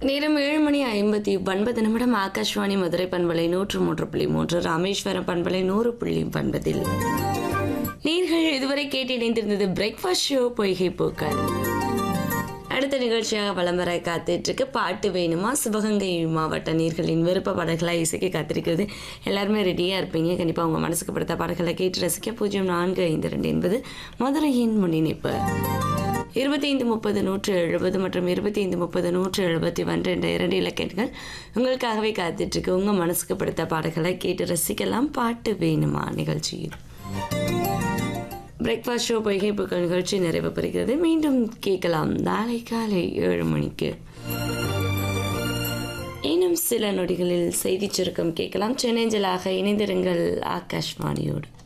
நேரம் ஏழு மணி ஐம்பத்தி ஒன்பது நிமிடம் ஆகாஷ்வாணி மதுரை பண்பலை நூற்று மூன்று புள்ளி மூன்று ராமேஸ்வரம் பண்பலை நூறு புள்ளி ஒன்பதில் நீர்கள் இதுவரை கேட்டு இணைந்திருந்தது பிரேக்ஃபாஸ்ட் ஷோ பொய்கை பூக்கள் அடுத்த நிகழ்ச்சியாக வலம் வர காத்துட்டு இருக்கு பாட்டு வேணுமா சிவகங்கை மாவட்ட நீர்களின் விருப்ப பாடல்களாக இசைக்க காத்திருக்கிறது எல்லாருமே ரெடியாக இருப்பீங்க கண்டிப்பாக உங்கள் மனசுக்கு பிடித்த பாடல்களை கேட்டு ரசிக்க பூஜ்ஜியம் நான்கு ஐந்து ரெண்டு என்பது மதுரையின் முன்னிணைப்பு இருபத்தி ஐந்து முப்பது நூற்று எழுபது மற்றும் இருபத்தி ஐந்து முப்பது நூற்று எழுபத்தி ஒன்று என்ற இரண்டு இலக்கெண்கள் உங்களுக்காகவே காத்துட்ருக்கு உங்கள் மனசுக்கு பிடித்த பாடல்களை கேட்டு ரசிக்கலாம் பாட்டு வேணுமா நிகழ்ச்சியில் பிரேக்ஃபாஸ்ட் ஷோ பொய்கை புக்கள் நிகழ்ச்சி நிறைவு பெறுகிறது மீண்டும் கேட்கலாம் நாளை காலை ஏழு மணிக்கு இன்னும் சில நொடிகளில் செய்திச் சுருக்கம் கேட்கலாம் சென்னைஞ்சலாக இணைந்திருங்கள் ஆகாஷ்வாணியோடு